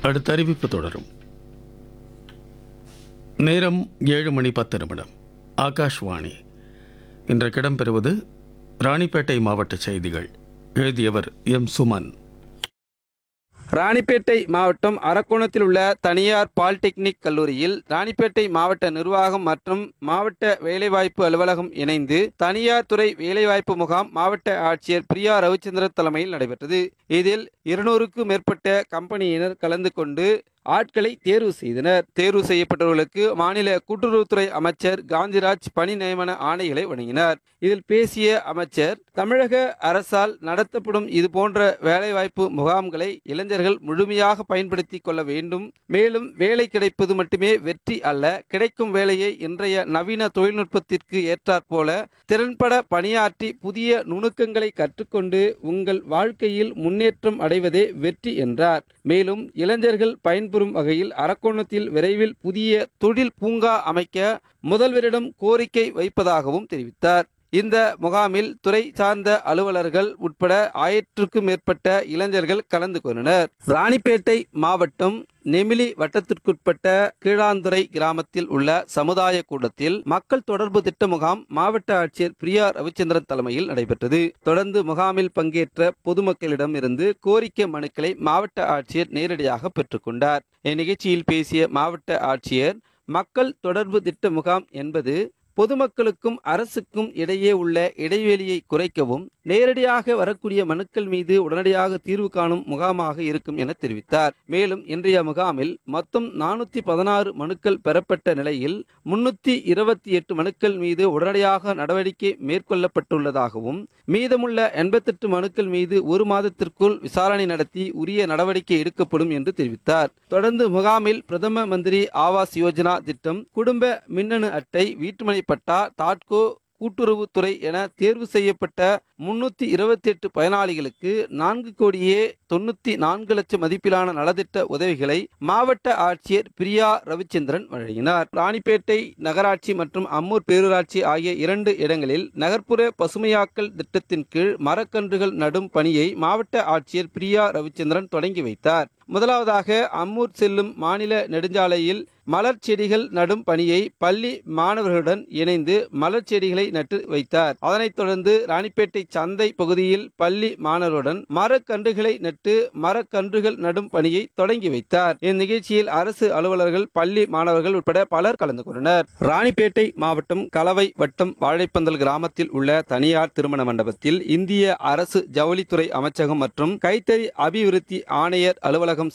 அடுத்த அறிவிப்பு தொடரும் நேரம் ஏழு மணி பத்து நிமிடம் ஆகாஷ்வாணி இன்றைக்கு இடம்பெறுவது ராணிப்பேட்டை மாவட்ட செய்திகள் எழுதியவர் எம் சுமன் ராணிப்பேட்டை மாவட்டம் அரக்கோணத்தில் உள்ள தனியார் பாலிடெக்னிக் கல்லூரியில் ராணிப்பேட்டை மாவட்ட நிர்வாகம் மற்றும் மாவட்ட வேலைவாய்ப்பு அலுவலகம் இணைந்து தனியார் துறை வேலைவாய்ப்பு முகாம் மாவட்ட ஆட்சியர் பிரியா ரவிச்சந்திரன் தலைமையில் நடைபெற்றது இதில் இருநூறுக்கும் மேற்பட்ட கம்பெனியினர் கலந்து கொண்டு ஆட்களை தேர்வு செய்தனர் தேர்வு செய்யப்பட்டவர்களுக்கு மாநில கூட்டுறவுத்துறை அமைச்சர் காந்திராஜ் பணி நியமன ஆணைகளை வழங்கினார் இதில் பேசிய அமைச்சர் தமிழக அரசால் நடத்தப்படும் இது போன்ற வேலைவாய்ப்பு முகாம்களை இளைஞர்கள் முழுமையாக பயன்படுத்தி கொள்ள வேண்டும் மேலும் வேலை கிடைப்பது மட்டுமே வெற்றி அல்ல கிடைக்கும் வேலையை இன்றைய நவீன தொழில்நுட்பத்திற்கு ஏற்றாற்போல திறன்பட பணியாற்றி புதிய நுணுக்கங்களை கற்றுக்கொண்டு உங்கள் வாழ்க்கையில் முன்னேற்றம் அடைவதே வெற்றி என்றார் மேலும் இளைஞர்கள் பயன்பெறும் வகையில் அரக்கோணத்தில் விரைவில் புதிய தொழில் பூங்கா அமைக்க முதல்வரிடம் கோரிக்கை வைப்பதாகவும் தெரிவித்தார் இந்த முகாமில் துறை சார்ந்த அலுவலர்கள் உட்பட ஆயிரத்திற்கும் மேற்பட்ட இளைஞர்கள் கலந்து கொண்டனர் ராணிப்பேட்டை மாவட்டம் நெமிலி வட்டத்திற்குட்பட்ட கீழாந்துறை கிராமத்தில் உள்ள சமுதாய கூடத்தில் மக்கள் தொடர்பு திட்ட முகாம் மாவட்ட ஆட்சியர் பிரியா ரவிச்சந்திரன் தலைமையில் நடைபெற்றது தொடர்ந்து முகாமில் பங்கேற்ற பொதுமக்களிடம் இருந்து கோரிக்கை மனுக்களை மாவட்ட ஆட்சியர் நேரடியாக பெற்றுக்கொண்டார் இந்நிகழ்ச்சியில் பேசிய மாவட்ட ஆட்சியர் மக்கள் தொடர்பு திட்ட முகாம் என்பது பொதுமக்களுக்கும் அரசுக்கும் இடையே உள்ள இடைவெளியை குறைக்கவும் நேரடியாக வரக்கூடிய மனுக்கள் மீது உடனடியாக தீர்வு காணும் முகாமாக இருக்கும் என தெரிவித்தார் மேலும் இன்றைய முகாமில் மொத்தம் நானூத்தி பதினாறு மனுக்கள் பெறப்பட்ட நிலையில் முன்னூத்தி இருபத்தி எட்டு மனுக்கள் மீது உடனடியாக நடவடிக்கை மேற்கொள்ளப்பட்டுள்ளதாகவும் மீதமுள்ள எண்பத்தெட்டு மனுக்கள் மீது ஒரு மாதத்திற்குள் விசாரணை நடத்தி உரிய நடவடிக்கை எடுக்கப்படும் என்று தெரிவித்தார் தொடர்ந்து முகாமில் பிரதம மந்திரி ஆவாஸ் யோஜனா திட்டம் குடும்ப மின்னணு அட்டை வீட்டுமனை பட்டா தாட்கோ கூட்டுறவுத்துறை என தேர்வு செய்யப்பட்ட முன்னூத்தி இருபத்தி எட்டு பயனாளிகளுக்கு நான்கு கோடியே தொண்ணூத்தி நான்கு லட்சம் மதிப்பிலான நலத்திட்ட உதவிகளை மாவட்ட ஆட்சியர் பிரியா ரவிச்சந்திரன் வழங்கினார் ராணிப்பேட்டை நகராட்சி மற்றும் அம்மூர் பேரூராட்சி ஆகிய இரண்டு இடங்களில் நகர்ப்புற பசுமையாக்கல் திட்டத்தின் கீழ் மரக்கன்றுகள் நடும் பணியை மாவட்ட ஆட்சியர் பிரியா ரவிச்சந்திரன் தொடங்கி வைத்தார் முதலாவதாக அம்மூர் செல்லும் மாநில நெடுஞ்சாலையில் மலர் செடிகள் நடும் பணியை பள்ளி மாணவர்களுடன் இணைந்து மலர் செடிகளை நட்டு வைத்தார் அதனைத் தொடர்ந்து ராணிப்பேட்டை சந்தை பகுதியில் பள்ளி மாணவருடன் மரக்கன்றுகளை நட்டு மரக்கன்றுகள் நடும் பணியை தொடங்கி வைத்தார் இந்நிகழ்ச்சியில் அரசு அலுவலர்கள் பள்ளி மாணவர்கள் உட்பட பலர் கலந்து கொண்டனர் ராணிப்பேட்டை மாவட்டம் கலவை வட்டம் வாழைப்பந்தல் கிராமத்தில் உள்ள தனியார் திருமண மண்டபத்தில் இந்திய அரசு ஜவுளித்துறை அமைச்சகம் மற்றும் கைத்தறி அபிவிருத்தி ஆணையர் அலுவலகம்